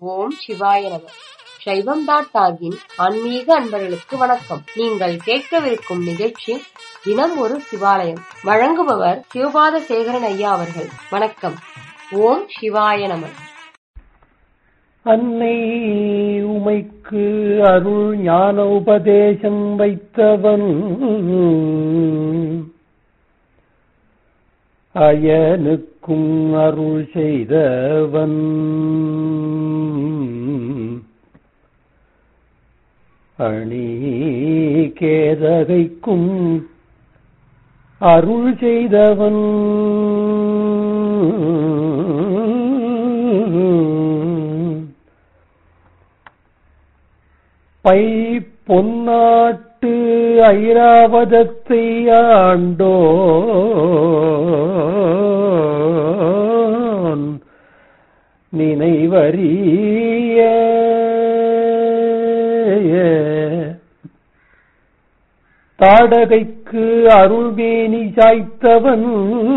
ஓம் சிவாய நம சைவம் டாட் டாகின் ஆன்மீக அன்பர்களுக்கு வணக்கம் நீங்கள் கேட்கவிருக்கும் நிகழ்ச்சி தினம் ஒரு சிவாலயம் வழங்குபவர் சிவபாத சேகரன் ஐயா அவர்கள் வணக்கம் ஓம் சிவாய நம அன்னை உமைக்கு அருள் ஞான உபதேசம் வைத்தவன் அயனுக்கும் அருள் செய்தவன் அணி கேதகைக்கும் அருள் செய்தவன் பை பொன்னாட்டு ஐராவதத்தை ஆண்டோன் நினைவறிய தாடகைக்கு அருள்மேனி சாய்த்தவன்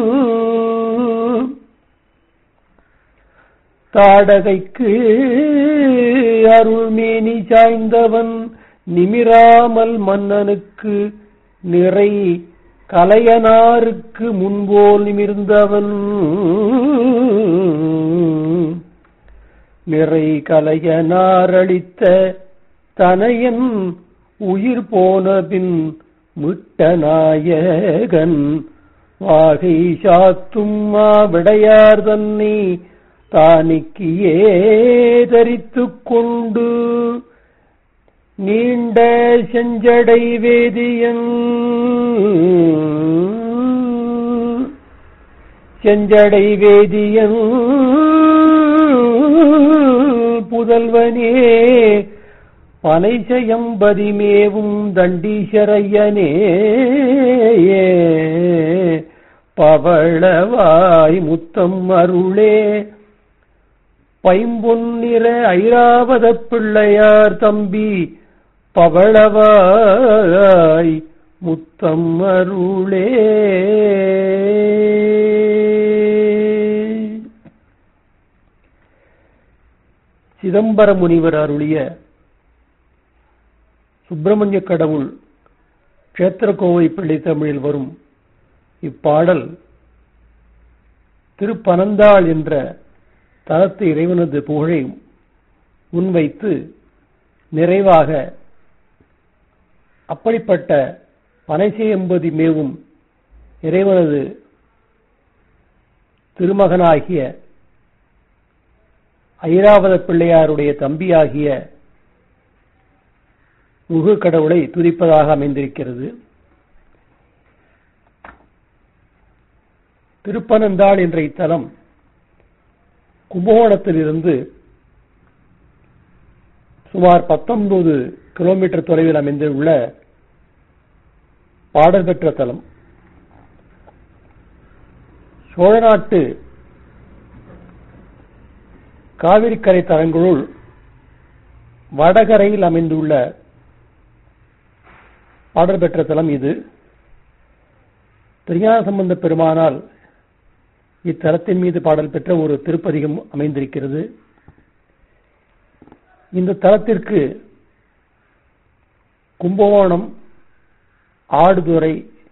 தாடகைக்கு அருள்மேனி சாய்ந்தவன் நிமிராமல் மன்னனுக்கு நிறை கலையனாருக்கு முன்போல் நிமிர்ந்தவன் நிறை கலையனார் அளித்த தனையன் உயிர் போனபின் மிட்ட நாயகன் வாகை சாத்தும் விடையார் தன்னை தானிக்கியே தரித்துக் கொண்டு நீண்ட செஞ்சடை வேதியன் செஞ்சடை வேதியன் புதல்வனே பனைசயம்பதிமேவும் தண்டீசரையனே பவளவாய் முத்தம் அருளே பைம்பொன்னிற ஐராவத பிள்ளையார் தம்பி பவளவாய் முத்தம் அருளே சிதம்பர முனிவர் அருளிய சுப்பிரமணிய கடவுள் கஷேத்திரக்கோவை பிள்ளை தமிழில் வரும் இப்பாடல் திருப்பனந்தாள் என்ற தலத்து இறைவனது புகழை முன்வைத்து நிறைவாக அப்படிப்பட்ட பனைசையம்பதி மேவும் இறைவனது திருமகனாகிய ஐராவத பிள்ளையாருடைய தம்பியாகிய முகு கடவுளை துதிப்பதாக அமைந்திருக்கிறது திருப்பனந்தாள் என்ற இத்தலம் கும்பகோணத்திலிருந்து சுமார் பத்தொன்பது கிலோமீட்டர் தொலைவில் அமைந்துள்ள பாடல் பெற்ற தலம் சோழ நாட்டு காவிரிக்கரை தலங்களுள் வடகரையில் அமைந்துள்ள பாடல் பெற்ற தலம் இது திருஞான சம்பந்த பெருமானால் இத்தலத்தின் மீது பாடல் பெற்ற ஒரு திருப்பதிகம் அமைந்திருக்கிறது இந்த தலத்திற்கு கும்பகோணம் ஆடுதுறை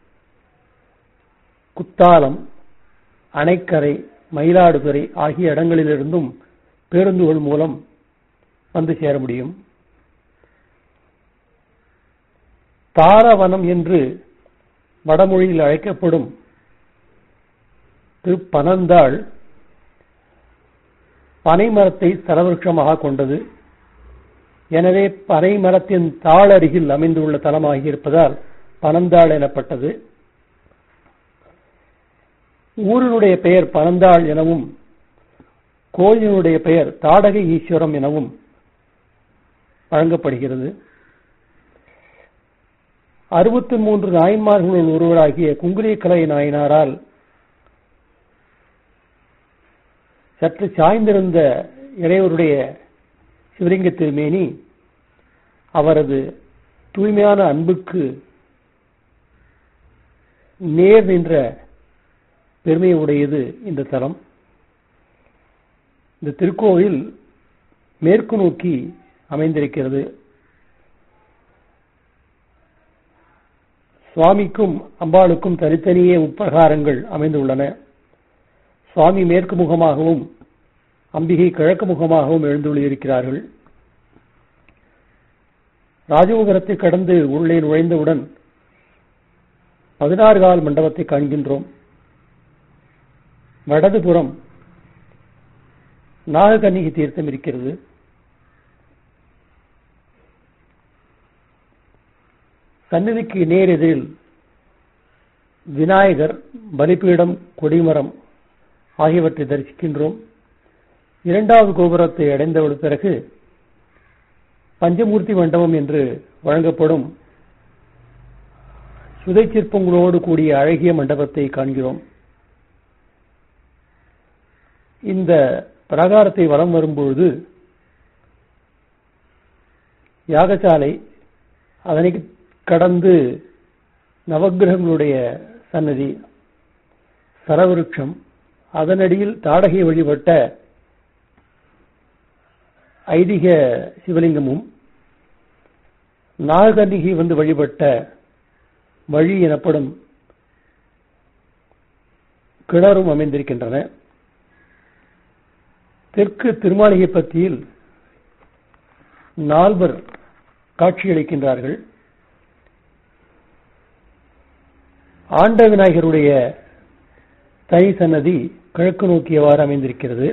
குத்தாலம் அணைக்கரை மயிலாடுதுறை ஆகிய இடங்களிலிருந்தும் பேருந்துகள் மூலம் வந்து சேர முடியும் தாரவனம் என்று வடமொழியில் அழைக்கப்படும் திருப்பனந்தாள் பனைமரத்தை ஸ்தலவிருஷமாக கொண்டது எனவே பனை மரத்தின் தாள் அருகில் அமைந்துள்ள தலமாகி இருப்பதால் பனந்தாள் எனப்பட்டது ஊரினுடைய பெயர் பனந்தாள் எனவும் கோயிலினுடைய பெயர் தாடக ஈஸ்வரம் எனவும் வழங்கப்படுகிறது அறுபத்தி மூன்று நாயன்மார்களுள் ஒருவராகிய குங்குலியக்கலை நாயனாரால் சற்று சாய்ந்திருந்த இறைவருடைய சிவலிங்க திருமேனி அவரது தூய்மையான அன்புக்கு நேர் நின்ற பெருமை உடையது இந்த தலம் இந்த திருக்கோவில் மேற்கு நோக்கி அமைந்திருக்கிறது சுவாமிக்கும் அம்பாளுக்கும் தனித்தனியே உட்பிரகாரங்கள் அமைந்துள்ளன சுவாமி மேற்கு முகமாகவும் அம்பிகை கிழக்கு முகமாகவும் எழுந்துள்ளிருக்கிறார்கள் ராஜகோபுரத்தை கடந்து உள்ளே நுழைந்தவுடன் பதினாறு கால் மண்டபத்தை காண்கின்றோம் வடதுபுறம் நாககன்னிகை தீர்த்தம் இருக்கிறது சந்நிதிக்கு நேர் எதிரில் விநாயகர் பலிபீடம் கொடிமரம் ஆகியவற்றை தரிசிக்கின்றோம் இரண்டாவது கோபுரத்தை அடைந்தவுட பிறகு பஞ்சமூர்த்தி மண்டபம் என்று வழங்கப்படும் சுதை சிற்பங்களோடு கூடிய அழகிய மண்டபத்தை காண்கிறோம் இந்த பிரகாரத்தை வலம் வரும்பொழுது யாகசாலை அதனை கடந்து நவக்கிரகங்களுடைய சன்னதி சரவிருட்சம் அதனடியில் தாடகை வழிபட்ட ஐதிக சிவலிங்கமும் நாககன்னிகை வந்து வழிபட்ட வழி எனப்படும் கிணறும் அமைந்திருக்கின்றன தெற்கு திருமாளிகை பத்தியில் நால்வர் காட்சியளிக்கின்றார்கள் ஆண்ட விநாயகருடைய தனி சன்னதி கிழக்கு நோக்கியவாறு அமைந்திருக்கிறது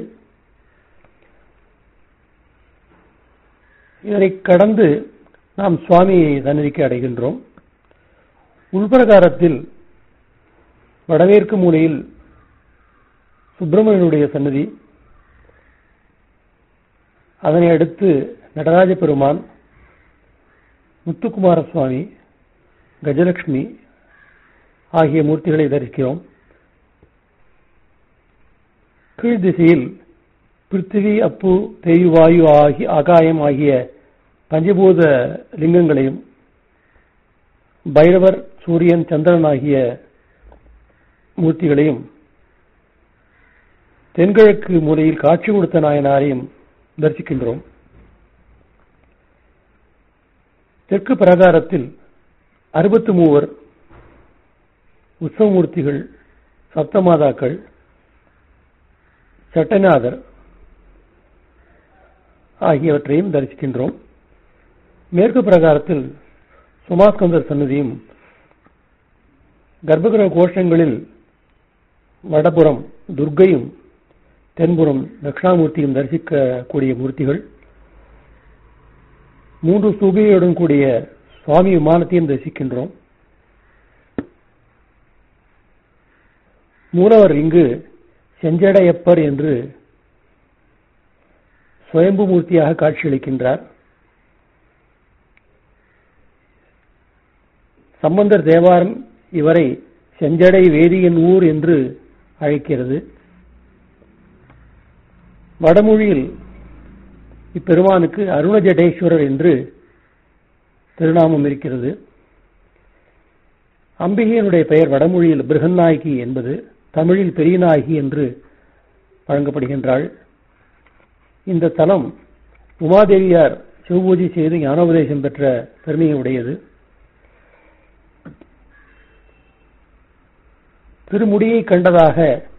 இதனை கடந்து நாம் சுவாமி சன்னதிக்கு அடைகின்றோம் உள்பிரகாரத்தில் வடமேற்கு மூலையில் சுப்பிரமணியனுடைய சன்னதி அதனை அடுத்து நடராஜ பெருமான் முத்துக்குமார சுவாமி கஜலட்சுமி ஆகிய மூர்த்திகளை தரிக்கிறோம் கீழ் திசையில் பிருத்திவி அப்பு தேயு வாயு ஆகி ஆகாயம் ஆகிய பஞ்சபூத லிங்கங்களையும் பைரவர் சூரியன் சந்திரன் ஆகிய மூர்த்திகளையும் தென்கிழக்கு மூலையில் காட்சி கொடுத்த நாயனாரையும் தரிசிக்கின்றோம் தெற்கு பிரகாரத்தில் அறுபத்து மூவர் உற்சவமூர்த்திகள் சப்தமாதாக்கள் சட்டநாதர் ஆகியவற்றையும் தரிசிக்கின்றோம் மேற்கு பிரகாரத்தில் சுமாஸ்கந்தர் சன்னதியும் கர்ப்பகிரக கோஷங்களில் வடபுறம் துர்க்கையும் தென்புறம் தட்சிணாமூர்த்தியும் தரிசிக்கக்கூடிய மூர்த்திகள் மூன்று சூகையுடன் கூடிய சுவாமி விமானத்தையும் தரிசிக்கின்றோம் மூலவர் இங்கு செஞ்சடையப்பர் என்று சுயம்பு மூர்த்தியாக காட்சியளிக்கின்றார் சம்பந்தர் தேவாரம் இவரை செஞ்சடை வேதியன் ஊர் என்று அழைக்கிறது வடமொழியில் இப்பெருமானுக்கு அருணஜடேஸ்வரர் என்று திருநாமம் இருக்கிறது அம்பிகையினுடைய பெயர் வடமொழியில் பிருகநாயகி என்பது தமிழில் பெரியநாயகி என்று வழங்கப்படுகின்றாள் இந்த தலம் உமாதேவியார் சிவபூஜை செய்து ஞானோபதேசம் பெற்ற பெருமையை உடையது திருமுடியை கண்டதாக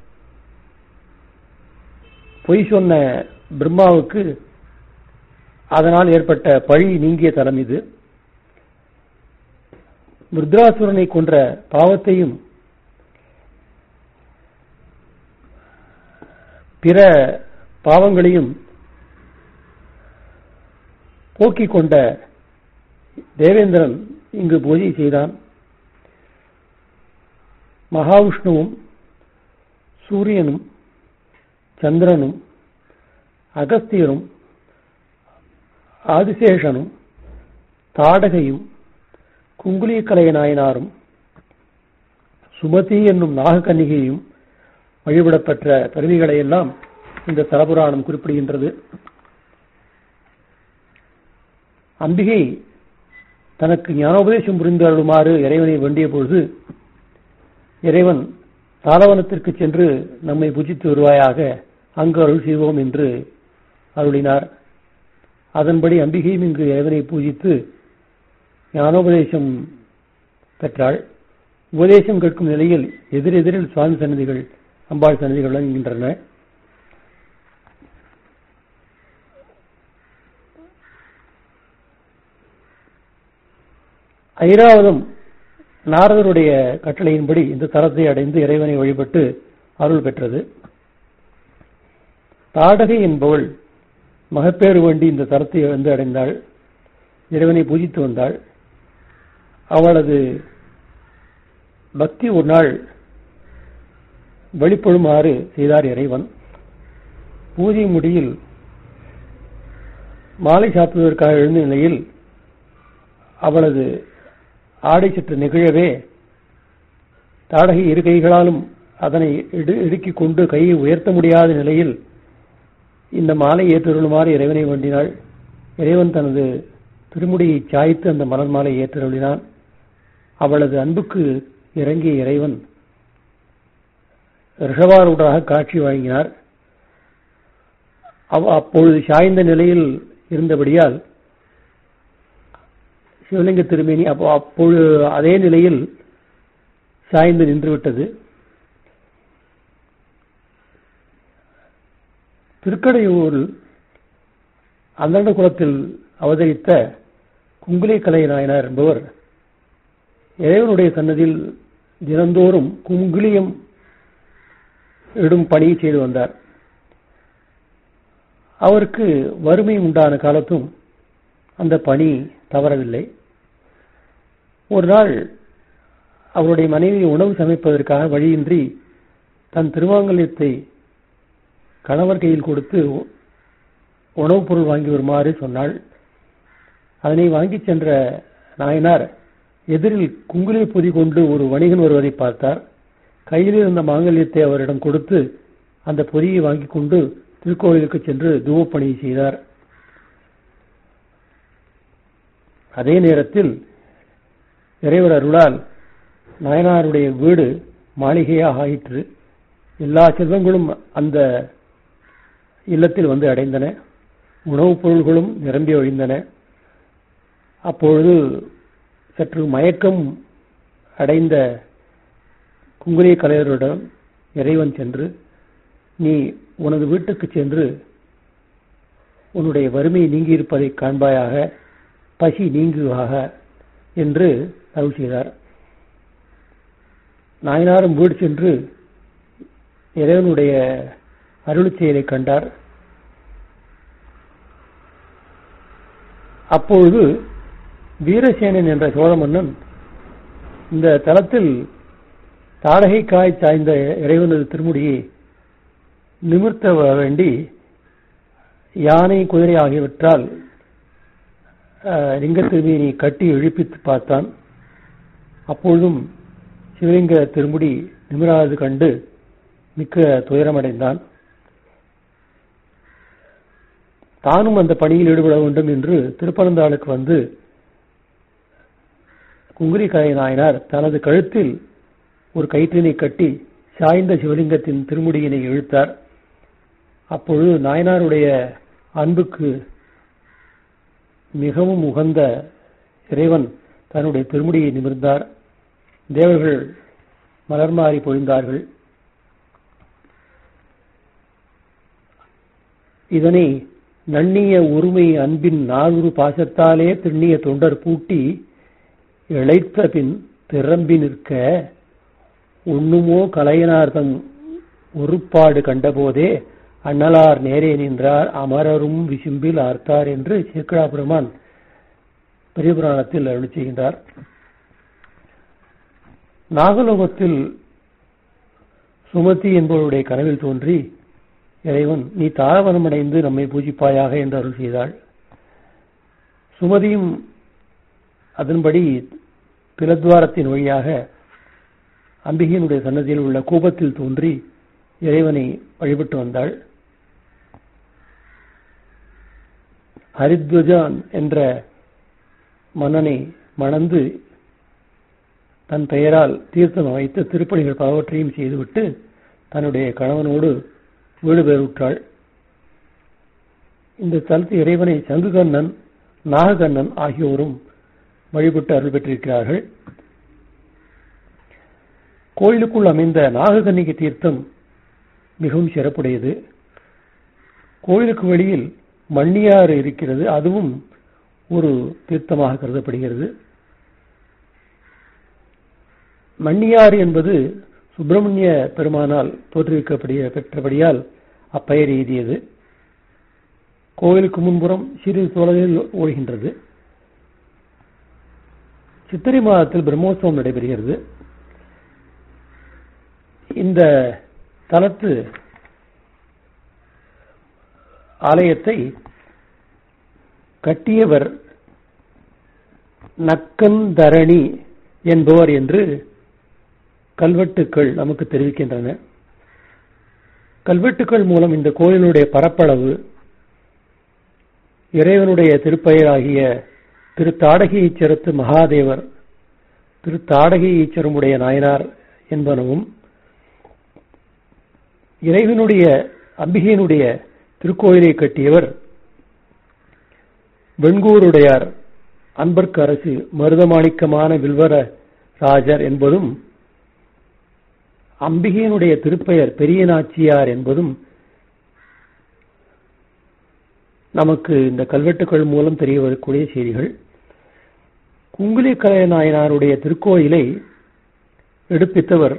பொய் சொன்ன பிரம்மாவுக்கு அதனால் ஏற்பட்ட பழி நீங்கிய தலம் இது ருத்ராசுரனை கொன்ற பாவத்தையும் பிற பாவங்களையும் போக்கிக் கொண்ட தேவேந்திரன் இங்கு பூஜை செய்தான் மகாவிஷ்ணுவும் சூரியனும் சந்திரனும் அகஸ்தியரும் ஆதிசேஷனும் தாடகையும் குங்குலிக்கலைய நாயனாரும் சுமதி என்னும் நாகக்கன்னிகையும் வழிபடப்பெற்ற பெருமைகளை எல்லாம் இந்த தலபுராணம் குறிப்பிடுகின்றது அம்பிகை தனக்கு ஞானோபதேசம் புரிந்து அருளுமாறு இறைவனை வேண்டிய பொழுது இறைவன் தாளவனத்திற்கு சென்று நம்மை பூஜித்து வருவாயாக அங்கு அருள் செய்வோம் என்று அருளினார் அதன்படி அம்பிகையும் இங்கு இறைவனை பூஜித்து ஞானோபதேசம் பெற்றாள் உபதேசம் கேட்கும் நிலையில் எதிரெதிரில் சுவாமி சன்னதிகள் அம்பாள் சன்னதிகள் விளங்குகின்றன ஐராவதம் நாரதருடைய கட்டளையின்படி இந்த தலத்தை அடைந்து இறைவனை வழிபட்டு அருள் பெற்றது தாடகை என்பவள் மகப்பேறு வேண்டி இந்த தலத்தை வந்து அடைந்தாள் இறைவனை பூஜித்து வந்தாள் அவளது பக்தி ஒரு நாள் வெளிப்படுமாறு செய்தார் இறைவன் பூஜை முடியில் மாலை சாப்பிடுவதற்காக எழுந்த நிலையில் அவளது ஆடை சற்று நிகழவே தாடகை இரு கைகளாலும் அதனை இடுக்கிக் கொண்டு கையை உயர்த்த முடியாத நிலையில் இந்த மாலை ஏற்றருளுமாறு இறைவனை வேண்டினாள் இறைவன் தனது திருமுடியை சாய்த்து அந்த மலர் மாலை ஏற்றருளினான் அவளது அன்புக்கு இறங்கிய இறைவன் ரிஷபாரூடாக காட்சி வழங்கினார் அப்பொழுது சாய்ந்த நிலையில் இருந்தபடியால் சிவலிங்க திருமேனி அப்போ அப்பொழுது அதே நிலையில் சாய்ந்து நின்றுவிட்டது திருக்கடையூரில் அந்தண்ட குலத்தில் அவதரித்த குங்குலை கலை நாயனார் என்பவர் இறைவனுடைய சன்னதியில் தினந்தோறும் குங்குளியம் இடும் பணியை செய்து வந்தார் அவருக்கு வறுமை உண்டான காலத்தும் அந்த பணி தவறவில்லை ஒரு நாள் அவருடைய மனைவி உணவு சமைப்பதற்காக வழியின்றி தன் திருமாங்கல்யத்தை கணவர் கையில் கொடுத்து உணவுப் பொருள் வாங்கி வருமாறு சொன்னாள் அதனை வாங்கிச் சென்ற நாயனார் எதிரில் குங்குலிய பொதி கொண்டு ஒரு வணிகன் வருவதை பார்த்தார் கையில் இருந்த மாங்கல்யத்தை அவரிடம் கொடுத்து அந்த பொதியை வாங்கிக் கொண்டு திருக்கோயிலுக்கு சென்று தூவப்பணியை செய்தார் அதே நேரத்தில் இறைவர் அருளால் நாயனாருடைய வீடு மாளிகையாக ஆயிற்று எல்லா செல்வங்களும் அந்த இல்லத்தில் வந்து அடைந்தன உணவுப் பொருள்களும் நிரம்பி ஒழிந்தன அப்பொழுது சற்று மயக்கம் அடைந்த குங்குலிய கலைஞரிடம் இறைவன் சென்று நீ உனது வீட்டுக்கு சென்று உன்னுடைய வறுமை நீங்கியிருப்பதை காண்பாயாக பசி நீங்குவாக என்று அருள் செய்தார் நாயனாரும் வீடு சென்று இறைவனுடைய அருள் செயலை கண்டார் அப்பொழுது வீரசேனன் என்ற சோழ மன்னன் இந்த தலத்தில் தாடகை காய் சாய்ந்த இறைவனது திருமுடியை நிமிர்த்த வேண்டி யானை குதிரை ஆகியவற்றால் லிங்க திருமேனி கட்டி எழுப்பித்து பார்த்தான் அப்பொழுதும் சிவலிங்க திருமுடி நிமிராது கண்டு மிக்க துயரமடைந்தான் தானும் அந்த பணியில் ஈடுபட வேண்டும் என்று திருப்பனந்தாளுக்கு வந்து குங்குரி கலை நாயனார் தனது கழுத்தில் ஒரு கயிற்றினை கட்டி சாய்ந்த சிவலிங்கத்தின் திருமுடியினை இழுத்தார் அப்பொழுது நாயனாருடைய அன்புக்கு மிகவும் உகந்த இறைவன் தன்னுடைய திருமுடியை நிமிர்ந்தார் தேவர்கள் மலர்மாறி பொழிந்தார்கள் இதனை நன்னிய உரிமை அன்பின் நானூறு பாசத்தாலே திண்ணிய தொண்டர் பூட்டி இழைத்த பின் திறம்பி நிற்க உண்ணுமோ கலையனார்தம் ஒருப்பாடு கண்டபோதே அண்ணலார் நேரே நின்றார் அமரரும் விசும்பில் ஆர்த்தார் என்று சேக்கடா பெருமான் பெரிய புராணத்தில் அருள் செய்கின்றார் நாகலோகத்தில் சுமதி என்பவருடைய கனவில் தோன்றி இறைவன் நீ தாரவனமடைந்து நம்மை பூஜிப்பாயாக என்று அருள் செய்தாள் சுமதியும் அதன்படி பிலத்வாரத்தின் வழியாக அம்பிகையினுடைய சன்னதியில் உள்ள கூபத்தில் தோன்றி இறைவனை வழிபட்டு வந்தாள் ஹரித்வஜான் என்ற மன்னனை மணந்து தன் பெயரால் தீர்த்தம் அமைத்து திருப்பணிகள் பலவற்றையும் செய்துவிட்டு தன்னுடைய கணவனோடு வீடு பெறுற்றாள் இந்த தலத்து இறைவனை சங்குகண்ணன் நாககண்ணன் ஆகியோரும் வழிபட்டு அருள் பெற்றிருக்கிறார்கள் கோயிலுக்குள் அமைந்த நாககன்னிகை தீர்த்தம் மிகவும் சிறப்புடையது கோயிலுக்கு வெளியில் மண்ணியாறு இருக்கிறது அதுவும் ஒரு தீர்த்தமாக கருதப்படுகிறது மண்ணியாறு என்பது சுப்பிரமணிய பெருமானால் தோற்றுவிக்கப்படிய பெற்றபடியால் அப்பெயர் எய்தியது கோவிலுக்கு முன்புறம் சிறிது தொலைவில் ஓடுகின்றது சித்திரை மாதத்தில் பிரம்மோற்சவம் நடைபெறுகிறது இந்த தலத்து ஆலயத்தை கட்டியவர் நக்கந்தரணி என்பவர் என்று கல்வெட்டுக்கள் நமக்கு தெரிவிக்கின்றன கல்வெட்டுக்கள் மூலம் இந்த கோயிலுடைய பரப்பளவு இறைவனுடைய திருப்பெயராகிய திரு தாடகி ஈச்சரத்து மகாதேவர் திரு தாடகி ஈச்சரமுடைய நாயனார் என்பனவும் இறைவனுடைய அம்பிகையினுடைய திருக்கோயிலை கட்டியவர் வெண்கூருடையார் அன்பர்க்கு அரசு மருதமாணிக்கமான வில்வர ராஜர் என்பதும் அம்பிகையினுடைய திருப்பெயர் பெரிய நாச்சியார் என்பதும் நமக்கு இந்த கல்வெட்டுக்கள் மூலம் தெரிய வரக்கூடிய செய்திகள் குங்குலி கலைய நாயனாருடைய திருக்கோயிலை எடுப்பித்தவர்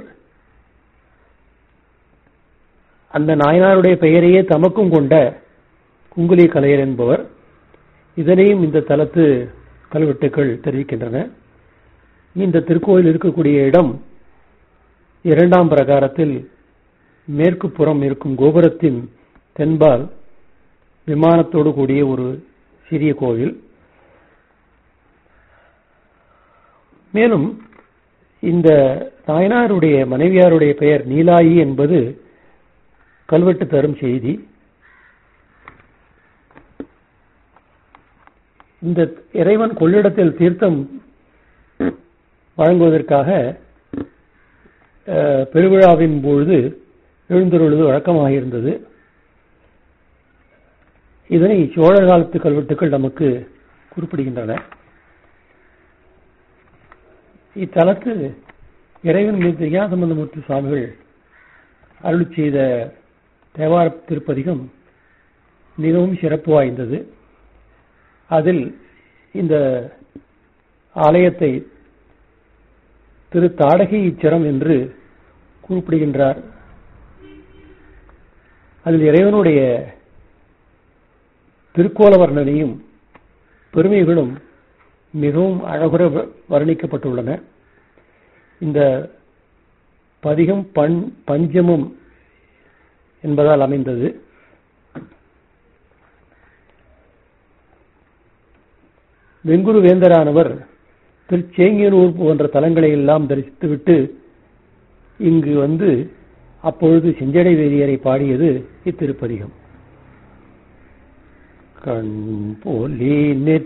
அந்த நாயனாருடைய பெயரையே தமக்கும் கொண்ட குங்குலி கலையர் என்பவர் இதனையும் இந்த தலத்து கல்வெட்டுக்கள் தெரிவிக்கின்றன இந்த திருக்கோயில் இருக்கக்கூடிய இடம் இரண்டாம் பிரகாரத்தில் மேற்கு புறம் இருக்கும் கோபுரத்தின் தென்பால் விமானத்தோடு கூடிய ஒரு சிறிய கோவில் மேலும் இந்த நாயனாருடைய மனைவியாருடைய பெயர் நீலாயி என்பது கல்வெட்டு தரும் செய்தி இந்த இறைவன் கொள்ளிடத்தில் தீர்த்தம் வழங்குவதற்காக பெருவிழாவின் பொழுது எழுந்தருள்வது வழக்கமாக இருந்தது இதனை சோழர் காலத்து கல்வெட்டுக்கள் நமக்கு குறிப்பிடுகின்றன இத்தலத்து இறைவன் மீது ஞானசம்பந்தமூர்த்தி சுவாமிகள் அருள் செய்த தேவார திருப்பதிகம் மிகவும் சிறப்பு வாய்ந்தது அதில் இந்த ஆலயத்தை திரு தாடகை இச்சரம் என்று குறிப்பிடுகின்றார் அதில் இறைவனுடைய திருக்கோல வர்ணனையும் பெருமைகளும் மிகவும் அழகுற வர்ணிக்கப்பட்டுள்ளன இந்த பதிகம் பண் பஞ்சமம் என்பதால் அமைந்தது வெங்குரு வேந்தரானவர் திருச்சேங்கியனூர் போன்ற தலங்களை எல்லாம் தரிசித்துவிட்டு இங்கு வந்து அப்பொழுது செஞ்சடை வேதியரை பாடியது இத்திருப்பதிகம் கண் போலி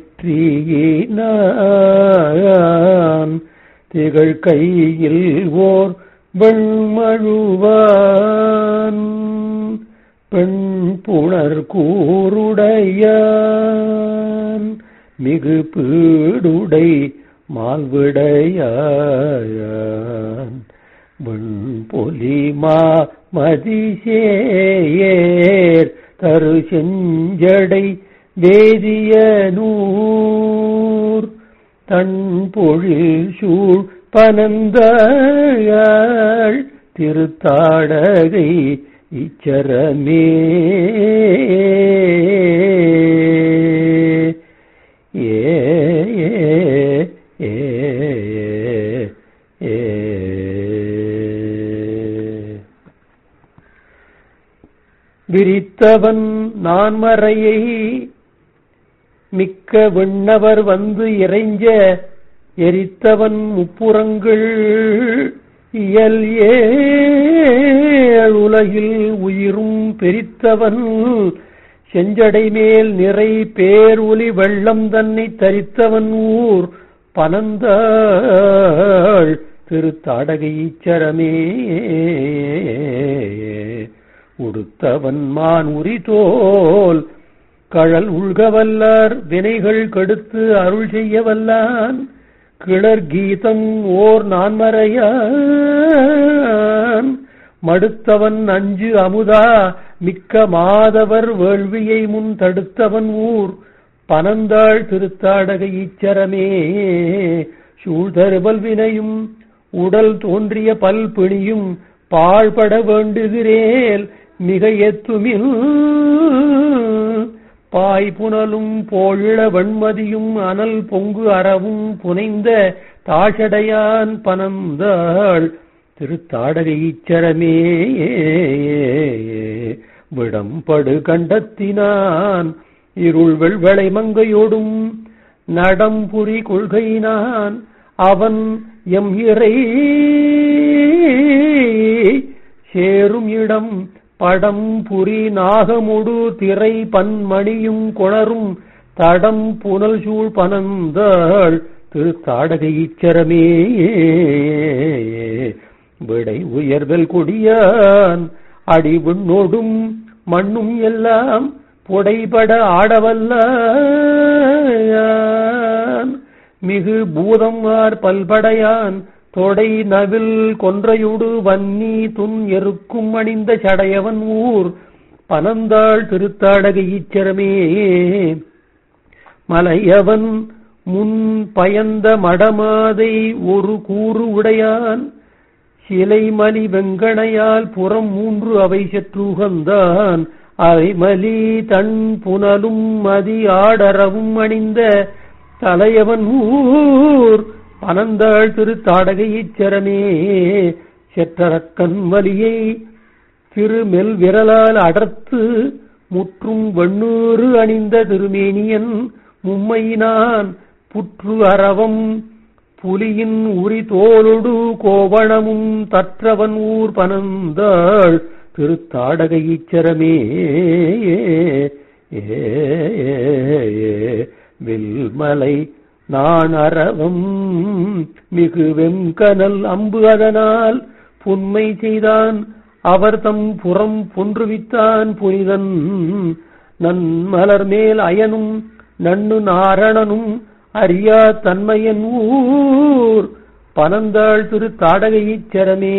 நெற்றியினான் திகழ் கையில் ஓர் வெண்மழுவான் பெண் புணர் கூருடையான் மிகு பீடுடை மால்விடையான் வெண்பொலிமா மதிசேயேர் தரு செஞ்சடை வேதிய நூர் தன் பொழில் சூழ் பனந்தாள் திருத்தாடகை இச்சரமே ஏ ஏ ஏ விரித்தவன் நான்மறையை மிக்க விண்ணவர் வந்து இறைஞ்ச எரித்தவன் முப்புறங்கள் இயல் ஏழ் உலகில் உயிரும் பெரித்தவன் செஞ்சடை மேல் நிறை பேர் ஒலி வெள்ளம் தன்னை தரித்தவன் ஊர் பனந்தாள் திருத்தாடகை ஈச்சரமே உடுத்தவன் மான் உரிதோல் கழல் உள்க வல்லார் வினைகள் கடுத்து அருள் செய்ய வல்லான் கிளர் கீதம் ஓர் நான்மறையான் மடுத்தவன் அஞ்சு அமுதா மிக்க மாதவர் வேள்வியை முன் தடுத்தவன் ஊர் பனந்தாள் திருத்தாடக ஈச்சரமே சூழ்தருபல் வினையும் உடல் தோன்றிய பல் பிணியும் பாழ்பட வேண்டுகிறேல் மிக எத்துமில் பாய் புனலும் போழிள வெண்மதியும் அனல் பொங்கு அறவும் புனைந்த தாஷடையான் பனந்தாள் திருத்தாடக ஈச்சரமே விடம்படு கண்டத்தினான் இருள் வெள்வளை மங்கையோடும் நடம்புரி கொள்கையினான் அவன் எம் இறை சேரும் இடம் படம் புரி நாகமுடு திரை பன்மணியும் கொணரும் தடம் புனல் சூழ் பனந்தாள் திருத்தாடக ஈச்சரமே விடை உயர்தல் கொடியான் அடி விண்ணோடும் மண்ணும் எல்லாம் புடைபட ஆடவல்லான் மிகு பூதம் ஆர் பல்படையான் தொடை நவில் கொன்றையுடு வன்னி துன் எருக்கும் அணிந்த சடையவன் ஊர் பனந்தாள் திருத்தாடக ஈச்சரமே மலையவன் முன் பயந்த மடமாதை ஒரு கூறு உடையான் சிலைமலி வெங்கணையால் புறம் மூன்று அவை சற்றுகந்தான் அரைமலி தன் புனலும் மதி ஆடரவும் அணிந்த தலையவன் ஊர் பனந்தாள் திருத்தாடக ஈச்சரமே செற்றரக்கன் வலியை திருமெல் விரலால் அடர்த்து முற்றும் வெண்ணூறு அணிந்த திருமேனியன் மும்மையினான் புற்று அறவம் புலியின் உரி தோலொடு கோவணமும் தற்றவன் ஊர் பனந்தாள் திருத்தாடக ஈச்சரமே வில்மலை நான் அறவம் மிகு வெங்கனல் அம்பு அதனால் புன்மை செய்தான் அவர் தம் புறம் பொன்றுவித்தான் புனிதன் நன்மலர் மேல் அயனும் நன்னு நாரணனும் அறியா தன்மையன் ஊர் பனந்தாள் திரு தாடக ஈச்சரமே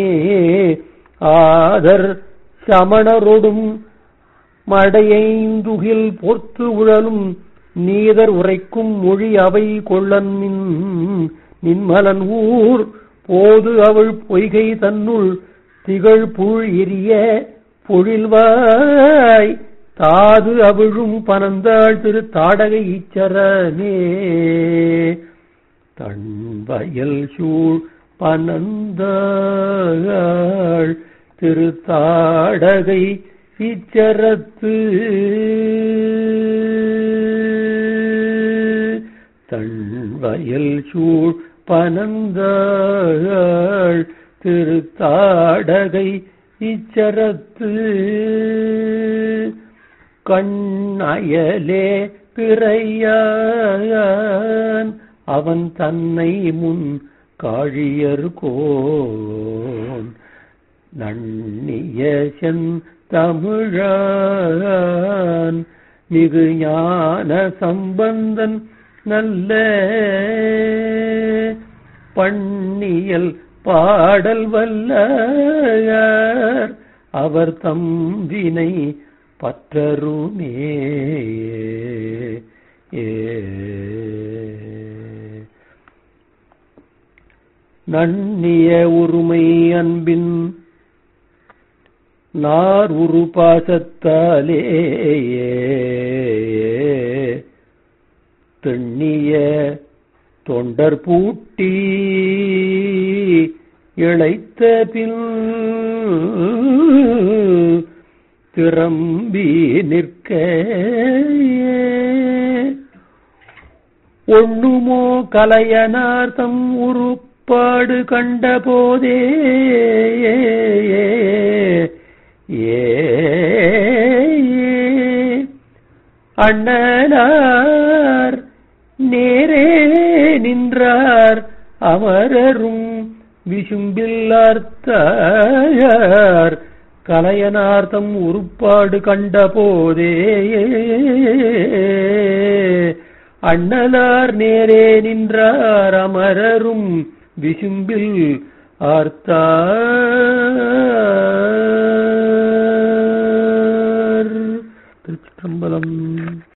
ஆதர் சமணரொடும் மடையைந்துகில் போர்த்து உழலும் நீதர் உரைக்கும் மொழி அவை கொள்ளன் நின்மலன் ஊர் போது அவள் பொய்கை தன்னுள் திகழ் புழ் எரிய பொழில்வாய் தாது அவிழும் பனந்தாள் திரு தாடக ஈச்சரனே தன்வயல் சூழ் பனந்தாள் திரு தாடகை இச்சரத்து தன்வயல் சூழ் பனந்தாள் திருத்தாடகை இச்சரத்து கண்ணயலே பிறையான் அவன் தன்னை முன் காழியர் கோன் நன்னிய செந்தமிழான் மிகு ஞான சம்பந்தன் நல்ல பண்ணியல் பாடல் வல்லார் அவர் தம் வினை பற்றருமே ஏ நன்னிய உரிமை அன்பின் நார் உரு பாசத்தாலே தெண்ணிய தொண்டர் பூட்டி இழைத்த பின் திரம்பி நிற்க ஒண்ணுமோ கலையனார்த்தம் உருப்பாடு கண்ட போதே ஏ அண்ணனார் நேரே நின்றார் அமரரும் விசும்பில்லார்த்தார் கலையனார்த்தம் உருப்பாடு கண்ட போதே அண்ணலார் நேரே நின்றார் அமரரும் விசும்பில் ஆர்த்தார் திருச்சிற்றம்பலம்